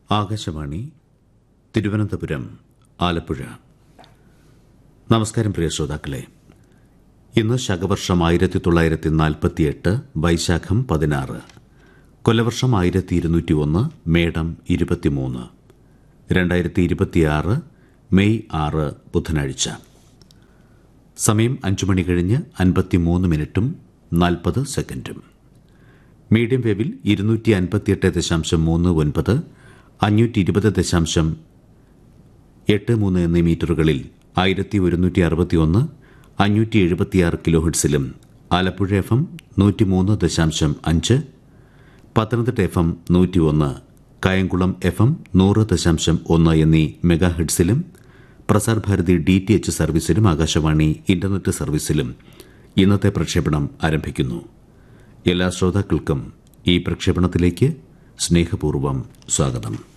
ആകാശവാണി തിരുവനന്തപുരം ആലപ്പുഴ നമസ്കാരം പ്രിയ ശ്രോതാക്കളെ ഇന്ന് ശകവർഷം ആയിരത്തി തൊള്ളായിരത്തി നാൽപ്പത്തിയെട്ട് വൈശാഖം പതിനാറ് കൊല്ലവർഷം ആയിരത്തി ഇരുന്നൂറ്റി ഒന്ന് മേടം ഇരുപത്തിമൂന്ന് രണ്ടായിരത്തി ഇരുപത്തിയാറ് മെയ് ആറ് ബുധനാഴ്ച സമയം അഞ്ചു മണി കഴിഞ്ഞ് അൻപത്തിമൂന്ന് മിനിറ്റും നാൽപ്പത് സെക്കൻഡും മീഡിയം വേവിൽ ഇരുന്നൂറ്റി അൻപത്തിയെട്ട് ദശാംശം മൂന്ന് ഒൻപത് അഞ്ഞൂറ്റി ഇരുപത് ദശാംശം എട്ട് മൂന്ന് എന്നീ മീറ്ററുകളിൽ ആയിരത്തി ഒരുന്നൂറ്റി അറുപത്തി ഒന്ന് അഞ്ഞൂറ്റി എഴുപത്തിയാറ് കിലോ ഹെഡ്സിലും ആലപ്പുഴ എഫ് എം നൂറ്റി മൂന്ന് ദശാംശം അഞ്ച് പത്തനംതിട്ട എഫ് എം നൂറ്റി ഒന്ന് കായംകുളം എഫ് എം നൂറ് ദശാംശം ഒന്ന് എന്നീ മെഗാ ഹെഡ്സിലും Prasar Bharati D T H സർവീസിലും ആകാശവാണി ഇന്റർനെറ്റ് സർവീസിലും ഇന്നത്തെ പ്രക്ഷേപണം ആരംഭിക്കുന്നു എല്ലാ ശ്രോതാക്കൾക്കും ഈ പ്രക്ഷേപണത്തിലേക്ക് സ്നേഹപൂർവ്വം സ്വാഗതം